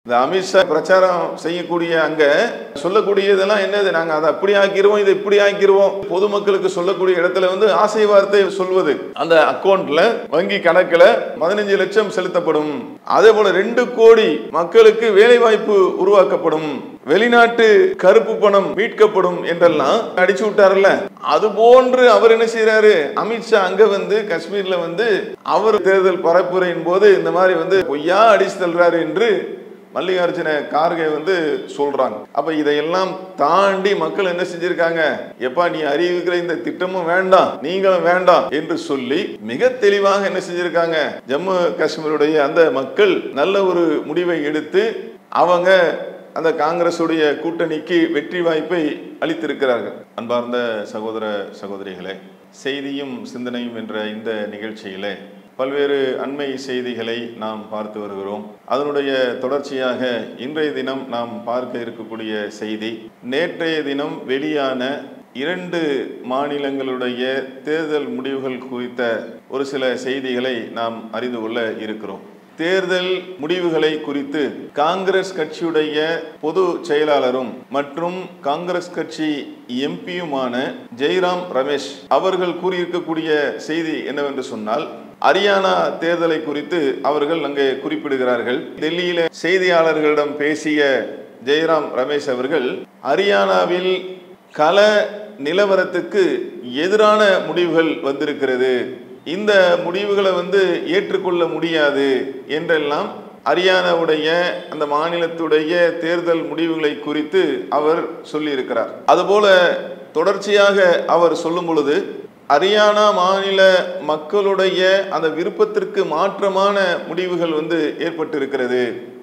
இந்த அமித்ஷா பிரச்சாரம் செய்யக்கூடிய அங்க சொல்லக்கூடியதெல்லாம் என்னது நாங்க அதை அப்படி ஆக்கிருவோம் இதை இப்படி ஆக்கிருவோம் பொதுமக்களுக்கு சொல்லக்கூடிய இடத்துல வந்து ஆசை வார்த்தை சொல்வது அந்த அக்கௌண்ட்ல வங்கி கணக்குல பதினஞ்சு லட்சம் செலுத்தப்படும் அதே போல ரெண்டு கோடி மக்களுக்கு வேலை வாய்ப்பு உருவாக்கப்படும் வெளிநாட்டு கருப்பு பணம் மீட்கப்படும் என்றெல்லாம் அடிச்சு விட்டாருல்ல அது போன்று அவர் என்ன செய்யறாரு அமித்ஷா அங்க வந்து காஷ்மீர்ல வந்து அவர் தேர்தல் பரப்புரையின் போது இந்த மாதிரி வந்து பொய்யா அடிச்சு தள்ளுறாரு என்று மல்லிகார்ஜுன கார்கே வந்து சொல்றாங்க அப்ப இதையெல்லாம் தாண்டி மக்கள் என்ன செஞ்சிருக்காங்க எப்பா நீ அறிவிக்கிற இந்த திட்டமும் வேண்டாம் நீங்களும் வேண்டாம் என்று சொல்லி மிக தெளிவாக என்ன செஞ்சிருக்காங்க ஜம்மு காஷ்மீருடைய அந்த மக்கள் நல்ல ஒரு முடிவை எடுத்து அவங்க அந்த காங்கிரசுடைய கூட்டணிக்கு வெற்றி வாய்ப்பை அளித்திருக்கிறார்கள் அன்பார்ந்த சகோதர சகோதரிகளே செய்தியும் சிந்தனையும் என்ற இந்த நிகழ்ச்சியிலே பல்வேறு அண்மை செய்திகளை நாம் பார்த்து வருகிறோம் அதனுடைய தொடர்ச்சியாக இன்றைய தினம் நாம் பார்க்க இருக்கக்கூடிய செய்தி நேற்றைய தினம் வெளியான இரண்டு மாநிலங்களுடைய தேர்தல் முடிவுகள் குறித்த ஒரு சில செய்திகளை நாம் அறிந்து கொள்ள இருக்கிறோம் தேர்தல் முடிவுகளை குறித்து காங்கிரஸ் கட்சியுடைய பொது செயலாளரும் மற்றும் காங்கிரஸ் கட்சி எம்பியுமான ஜெய்ராம் ரமேஷ் அவர்கள் கூறியிருக்கக்கூடிய செய்தி என்னவென்று சொன்னால் அரியானா தேர்தலை குறித்து அவர்கள் அங்கே குறிப்பிடுகிறார்கள் டெல்லியில செய்தியாளர்களிடம் பேசிய ஜெயராம் ரமேஷ் அவர்கள் ஹரியானாவில் கள நிலவரத்துக்கு எதிரான முடிவுகள் வந்திருக்கிறது இந்த முடிவுகளை வந்து ஏற்றுக்கொள்ள முடியாது என்றெல்லாம் ஹரியானாவுடைய அந்த மாநிலத்துடைய தேர்தல் முடிவுகளை குறித்து அவர் சொல்லியிருக்கிறார் அதுபோல தொடர்ச்சியாக அவர் சொல்லும் பொழுது ஹரியானா மாநில மக்களுடைய அந்த விருப்பத்திற்கு மாற்றமான முடிவுகள் வந்து ஏற்பட்டிருக்கிறது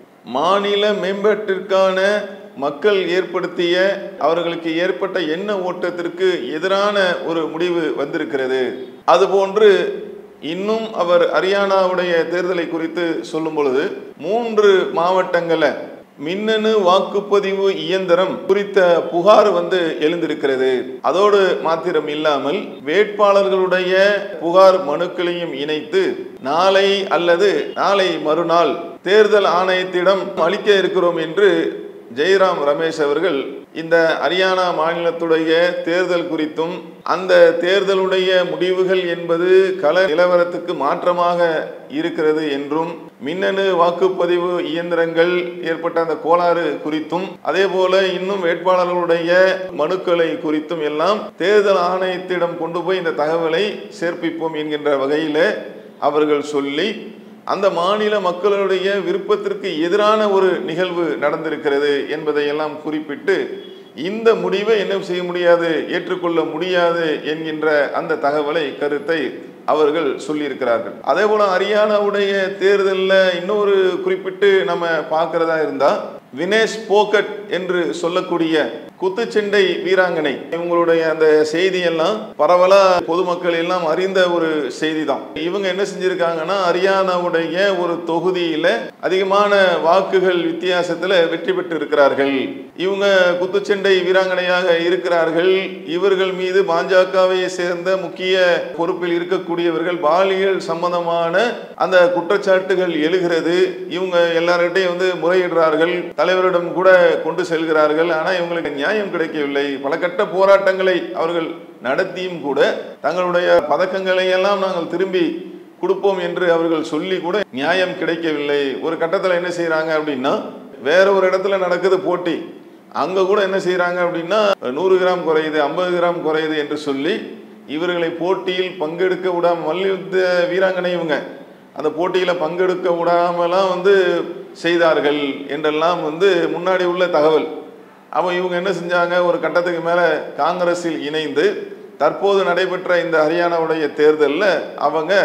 மாநில மேம்பாட்டிற்கான மக்கள் ஏற்படுத்திய அவர்களுக்கு ஏற்பட்ட எண்ண ஓட்டத்திற்கு எதிரான ஒரு முடிவு வந்திருக்கிறது அதுபோன்று இன்னும் அவர் ஹரியானாவுடைய தேர்தலை குறித்து சொல்லும் பொழுது மூன்று மாவட்டங்களை மின்னணு வாக்குப்பதிவு இயந்திரம் குறித்த புகார் வந்து எழுந்திருக்கிறது அதோடு மாத்திரம் இல்லாமல் வேட்பாளர்களுடைய புகார் மனுக்களையும் இணைத்து நாளை அல்லது நாளை மறுநாள் தேர்தல் ஆணையத்திடம் அளிக்க இருக்கிறோம் என்று ஜெய்ராம் ரமேஷ் அவர்கள் இந்த ஹரியானா மாநிலத்துடைய தேர்தல் குறித்தும் அந்த தேர்தலுடைய முடிவுகள் என்பது கள நிலவரத்துக்கு மாற்றமாக இருக்கிறது என்றும் மின்னணு வாக்குப்பதிவு இயந்திரங்கள் ஏற்பட்ட அந்த கோளாறு குறித்தும் அதே போல இன்னும் வேட்பாளர்களுடைய மனுக்களை குறித்தும் எல்லாம் தேர்தல் ஆணையத்திடம் கொண்டு போய் இந்த தகவலை சேர்ப்பிப்போம் என்கின்ற வகையில அவர்கள் சொல்லி அந்த மாநில மக்களுடைய விருப்பத்திற்கு எதிரான ஒரு நிகழ்வு நடந்திருக்கிறது என்பதையெல்லாம் குறிப்பிட்டு இந்த முடிவை என்ன செய்ய முடியாது ஏற்றுக்கொள்ள முடியாது என்கின்ற அந்த தகவலை கருத்தை அவர்கள் சொல்லியிருக்கிறார்கள் அதே போல ஹரியானாவுடைய தேர்தலில் இன்னொரு குறிப்பிட்டு நம்ம பார்க்கறதா இருந்தா வினேஷ் போகட் என்று சொல்லக்கூடிய குத்துச்சண்டை வீராங்கனை இவங்களுடைய அந்த செய்தி எல்லாம் பரவலா பொதுமக்கள் எல்லாம் அறிந்த ஒரு செய்தி தான் இவங்க என்ன செஞ்சிருக்காங்கன்னா ஹரியானாவுடைய ஒரு தொகுதியில அதிகமான வாக்குகள் வித்தியாசத்துல வெற்றி பெற்று இருக்கிறார்கள் இவங்க குத்துச்சண்டை வீராங்கனையாக இருக்கிறார்கள் இவர்கள் மீது பாஜகவை சேர்ந்த முக்கிய பொறுப்பில் இருக்கக்கூடியவர்கள் பாலியல் சம்பந்தமான அந்த குற்றச்சாட்டுகள் எழுகிறது இவங்க எல்லார்கிட்டையும் வந்து முறையிடுறார்கள் தலைவரிடம் கூட கொண்டு செல்கிறார்கள் ஆனா இவங்களுக்கு நியாயம் கிடைக்கவில்லை பல கட்ட போராட்டங்களை அவர்கள் நடத்தியும் கூட தங்களுடைய பதக்கங்களை எல்லாம் நாங்கள் திரும்பி கொடுப்போம் என்று அவர்கள் சொல்லி கூட நியாயம் கிடைக்கவில்லை ஒரு கட்டத்தில் என்ன செய்யறாங்க அப்படின்னா வேற ஒரு இடத்துல நடக்குது போட்டி அங்க கூட என்ன செய்யறாங்க அப்படின்னா நூறு கிராம் குறையுது ஐம்பது கிராம் குறையுது என்று சொல்லி இவர்களை போட்டியில் பங்கெடுக்க விடாம மல்யுத்த வீராங்கனை இவங்க அந்த போட்டியில் பங்கெடுக்க விடாமலாம் வந்து செய்தார்கள் என்றெல்லாம் வந்து முன்னாடி உள்ள தகவல் அப்போ இவங்க என்ன செஞ்சாங்க ஒரு கட்டத்துக்கு மேலே காங்கிரஸில் இணைந்து தற்போது நடைபெற்ற இந்த ஹரியானாவுடைய தேர்தலில் அவங்க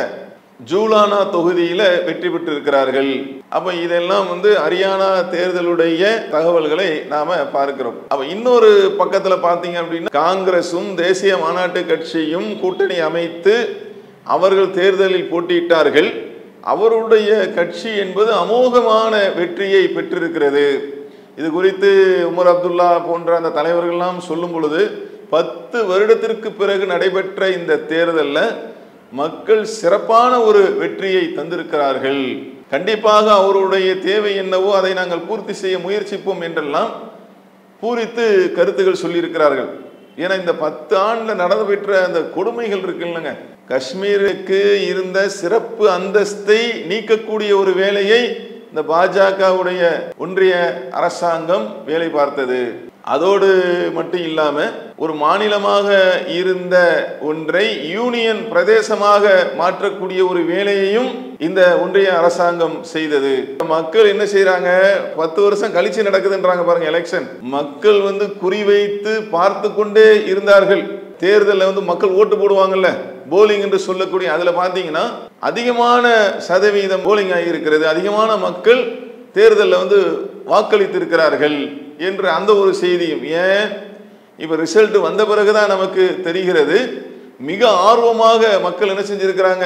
ஜூலானா தொகுதியில் வெற்றி பெற்றிருக்கிறார்கள் அப்போ இதெல்லாம் வந்து ஹரியானா தேர்தலுடைய தகவல்களை நாம பார்க்கிறோம் அப்போ இன்னொரு பக்கத்தில் பார்த்தீங்க அப்படின்னா காங்கிரஸும் தேசிய மாநாட்டு கட்சியும் கூட்டணி அமைத்து அவர்கள் தேர்தலில் போட்டியிட்டார்கள் அவருடைய கட்சி என்பது அமோகமான வெற்றியை பெற்றிருக்கிறது இது குறித்து உமர் அப்துல்லா போன்ற அந்த தலைவர்கள்லாம் சொல்லும் பொழுது பத்து வருடத்திற்கு பிறகு நடைபெற்ற இந்த தேர்தலில் மக்கள் சிறப்பான ஒரு வெற்றியை தந்திருக்கிறார்கள் கண்டிப்பாக அவருடைய தேவை என்னவோ அதை நாங்கள் பூர்த்தி செய்ய முயற்சிப்போம் என்றெல்லாம் பூரித்து கருத்துகள் சொல்லியிருக்கிறார்கள் ஏன்னா இந்த பத்து ஆண்டுல நடந்து பெற்ற அந்த கொடுமைகள் இருக்குல்லங்க காஷ்மீருக்கு இருந்த சிறப்பு அந்தஸ்தை நீக்கக்கூடிய ஒரு வேலையை இந்த பாஜகவுடைய ஒன்றிய அரசாங்கம் வேலை பார்த்தது அதோடு மட்டும் இல்லாம ஒரு மாநிலமாக இருந்த ஒன்றை யூனியன் பிரதேசமாக மாற்றக்கூடிய ஒரு வேலையையும் இந்த ஒன்றிய அரசாங்கம் செய்தது மக்கள் என்ன செய்யறாங்க பத்து வருஷம் கழிச்சு நடக்குதுன்றாங்க பாருங்க எலெக்ஷன் மக்கள் வந்து குறிவைத்து பார்த்து கொண்டே இருந்தார்கள் தேர்தலில் வந்து மக்கள் ஓட்டு போடுவாங்கல்ல போலிங் என்று சொல்லக்கூடிய அதுல பாத்தீங்கன்னா அதிகமான சதவீதம் போலிங் ஆகியிருக்கிறது அதிகமான மக்கள் தேர்தலில் வந்து வாக்களித்திருக்கிறார்கள் என்று அந்த ஒரு செய்தியும் ஏன் இப்ப ரிசல்ட் வந்த பிறகுதான் நமக்கு தெரிகிறது மிக ஆர்வமாக மக்கள் என்ன செஞ்சிருக்கிறாங்க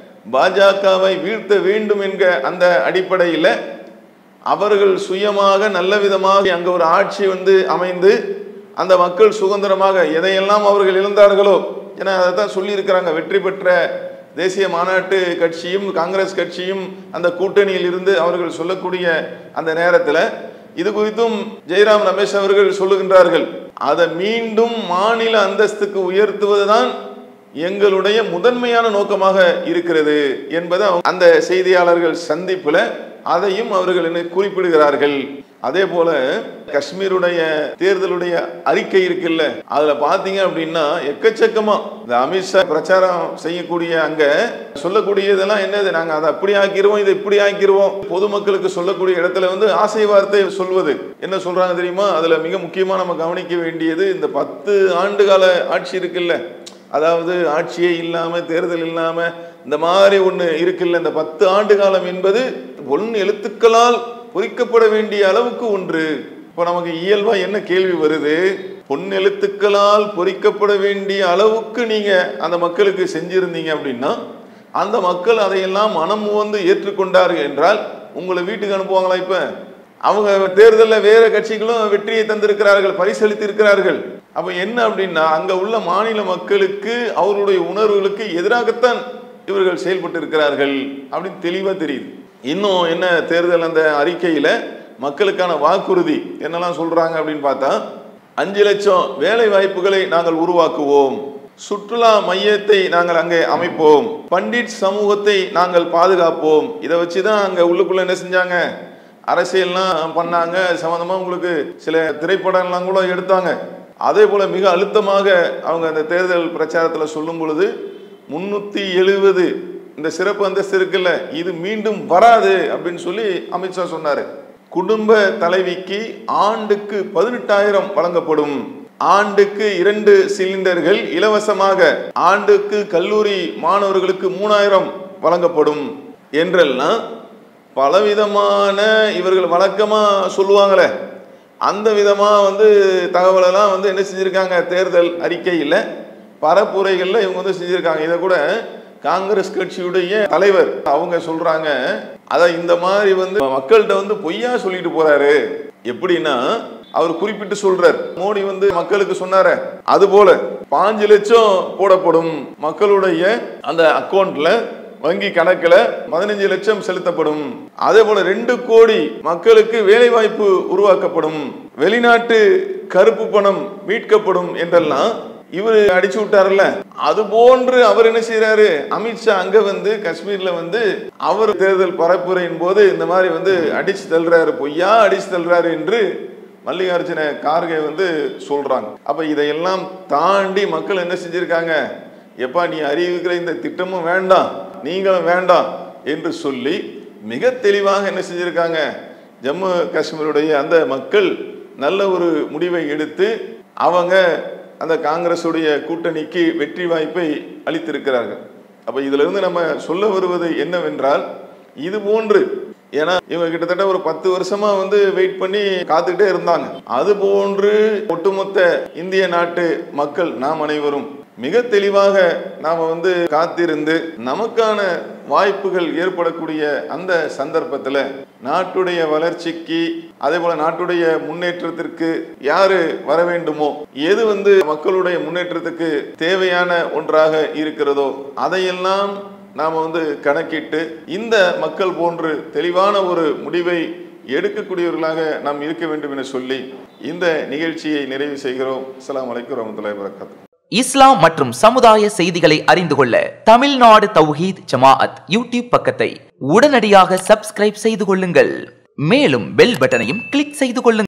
பாஜகவை வீழ்த்த வேண்டும் என்க அந்த அடிப்படையில் அவர்கள் சுயமாக நல்ல விதமாக அங்க ஒரு ஆட்சி வந்து அமைந்து அந்த மக்கள் சுதந்திரமாக எதையெல்லாம் அவர்கள் இழந்தார்களோ ஏன்னா அதை தான் சொல்லியிருக்கிறாங்க வெற்றி பெற்ற தேசிய மாநாட்டு கட்சியும் காங்கிரஸ் கட்சியும் அந்த கூட்டணியில் இருந்து அவர்கள் சொல்லக்கூடிய அந்த நேரத்தில் இது குறித்தும் ஜெயராம் ரமேஷ் அவர்கள் சொல்லுகின்றார்கள் அதை மீண்டும் மாநில அந்தஸ்துக்கு உயர்த்துவதுதான் எங்களுடைய முதன்மையான நோக்கமாக இருக்கிறது என்பதை அந்த செய்தியாளர்கள் சந்திப்புல அதையும் அவர்கள் என்ன குறிப்பிடுகிறார்கள் அதே போல காஷ்மீருடைய தேர்தலுடைய அறிக்கை இருக்குல்ல அதுல பாத்தீங்க அப்படின்னா எக்கச்சக்கமா இந்த அமித்ஷா பிரச்சாரம் செய்யக்கூடிய அங்க சொல்லக்கூடியதெல்லாம் என்னது நாங்க அதை அப்படி ஆக்கிடுவோம் இதை இப்படி ஆக்கிடுவோம் பொதுமக்களுக்கு சொல்லக்கூடிய இடத்துல வந்து ஆசை வார்த்தை சொல்வது என்ன சொல்றாங்க தெரியுமா அதுல மிக முக்கியமா நம்ம கவனிக்க வேண்டியது இந்த பத்து ஆண்டு கால ஆட்சி இருக்குல்ல அதாவது ஆட்சியே இல்லாம தேர்தல் இல்லாம இந்த மாதிரி ஒண்ணு இருக்குல்ல இந்த பத்து ஆண்டு காலம் என்பது பொன் எழுத்துக்களால் பொறிக்கப்பட வேண்டிய அளவுக்கு ஒன்று இப்போ நமக்கு இயல்பா என்ன கேள்வி வருது பொன் எழுத்துக்களால் பொறிக்கப்பட வேண்டிய அளவுக்கு நீங்க அந்த மக்களுக்கு செஞ்சிருந்தீங்க அப்படின்னா அந்த மக்கள் அதையெல்லாம் மனம் வந்து ஏற்றுக்கொண்டார்கள் என்றால் உங்களை வீட்டுக்கு அனுப்புவாங்களா இப்ப அவங்க தேர்தலில் வேற கட்சிகளும் வெற்றியை தந்திருக்கிறார்கள் பரிசளித்து இருக்கிறார்கள் அப்ப என்ன அப்படின்னா அங்க உள்ள மாநில மக்களுக்கு அவருடைய உணர்வுகளுக்கு எதிராகத்தான் இவர்கள் செயல்பட்டு இருக்கிறார்கள் அப்படின்னு தெளிவா தெரியுது இன்னும் என்ன தேர்தல் அந்த அறிக்கையில மக்களுக்கான வாக்குறுதி என்னெல்லாம் சொல்றாங்க அப்படின்னு பார்த்தா அஞ்சு லட்சம் வேலை வாய்ப்புகளை நாங்கள் உருவாக்குவோம் சுற்றுலா மையத்தை நாங்கள் அங்கே அமைப்போம் பண்டிட் சமூகத்தை நாங்கள் பாதுகாப்போம் இதை வச்சு தான் அங்கே உள்ளுக்குள்ள என்ன செஞ்சாங்க அரசியல்லாம் பண்ணாங்க அது சம்மந்தமாக உங்களுக்கு சில திரைப்படம்லாம் கூட எடுத்தாங்க அதே போல மிக அழுத்தமாக அவங்க அந்த தேர்தல் பிரச்சாரத்தில் சொல்லும் பொழுது முன்னூத்தி எழுபது இந்த சிறப்பு அந்தஸ்து இருக்குல்ல இது மீண்டும் வராது அப்படின்னு சொல்லி அமித்ஷா சொன்னாரு குடும்ப தலைவிக்கு ஆண்டுக்கு பதினெட்டாயிரம் வழங்கப்படும் ஆண்டுக்கு இரண்டு சிலிண்டர்கள் இலவசமாக ஆண்டுக்கு கல்லூரி மாணவர்களுக்கு மூணாயிரம் வழங்கப்படும் என்றெல்லாம் பலவிதமான இவர்கள் வழக்கமா சொல்லுவாங்களே அந்த விதமா வந்து தகவலெல்லாம் வந்து என்ன செஞ்சிருக்காங்க தேர்தல் அறிக்கையில் பரப்புரைகளில் இவங்க வந்து செஞ்சிருக்காங்க இதை கூட காங்கிரஸ் கட்சியுடைய தலைவர் அவங்க சொல்றாங்க அத இந்த மாதிரி வந்து மக்கள்கிட்ட வந்து பொய்யா சொல்லிட்டு போறாரு எப்படின்னா அவர் குறிப்பிட்டு சொல்றார் மோடி வந்து மக்களுக்கு சொன்னாரு அது போல பாஞ்சு லட்சம் போடப்படும் மக்களுடைய அந்த அக்கௌண்ட்ல வங்கி கணக்குல பதினஞ்சு லட்சம் செலுத்தப்படும் அதே போல ரெண்டு கோடி மக்களுக்கு வேலை வாய்ப்பு உருவாக்கப்படும் வெளிநாட்டு கருப்பு பணம் மீட்கப்படும் என்றெல்லாம் இவர் அடிச்சு விட்டாருல்ல அது போன்று அவர் என்ன செய்யறாரு அமித்ஷா அங்க வந்து காஷ்மீர்ல வந்து அவர் தேர்தல் பரப்புரையின் போது இந்த மாதிரி வந்து அடிச்சு தள்ளுறாரு பொய்யா அடிச்சு தள்ளுறாரு என்று மல்லிகார்ஜுன கார்கே வந்து சொல்றாங்க அப்ப இதையெல்லாம் தாண்டி மக்கள் என்ன செஞ்சிருக்காங்க எப்பா நீ அறிவிக்கிற இந்த திட்டமும் வேண்டாம் நீங்களும் வேண்டாம் என்று சொல்லி மிக தெளிவாக என்ன செஞ்சிருக்காங்க ஜம்மு காஷ்மீருடைய அந்த மக்கள் நல்ல ஒரு முடிவை எடுத்து அவங்க அந்த காங்கிரஸுடைய கூட்டணிக்கு வெற்றி வாய்ப்பை அளித்திருக்கிறார்கள் அப்ப இதுல இருந்து நம்ம சொல்ல வருவது என்னவென்றால் இது போன்று ஏன்னா இவங்க கிட்டத்தட்ட ஒரு பத்து வருஷமா வந்து வெயிட் பண்ணி காத்துக்கிட்டே இருந்தாங்க அது போன்று ஒட்டுமொத்த இந்திய நாட்டு மக்கள் நாம் அனைவரும் மிக தெளிவாக நாம வந்து காத்திருந்து நமக்கான வாய்ப்புகள் ஏற்படக்கூடிய அந்த சந்தர்ப்பத்தில் நாட்டுடைய வளர்ச்சிக்கு அதே போல நாட்டுடைய முன்னேற்றத்திற்கு யாரு வர வேண்டுமோ எது வந்து மக்களுடைய முன்னேற்றத்துக்கு தேவையான ஒன்றாக இருக்கிறதோ அதையெல்லாம் நாம் வந்து கணக்கிட்டு இந்த மக்கள் போன்று தெளிவான ஒரு முடிவை எடுக்கக்கூடியவர்களாக நாம் இருக்க வேண்டும் என சொல்லி இந்த நிகழ்ச்சியை நிறைவு செய்கிறோம் அஸ்ஸலாமு அலைக்கும் வரமத்துல்லாஹி வரகாத்து இஸ்லாம் மற்றும் சமுதாய செய்திகளை அறிந்து கொள்ள தமிழ்நாடு தௌஹீத் ஜமாஅத் யூடியூப் பக்கத்தை உடனடியாக சப்ஸ்கிரைப் செய்து கொள்ளுங்கள் மேலும் பெல் பட்டனையும் கிளிக் செய்து கொள்ளுங்கள்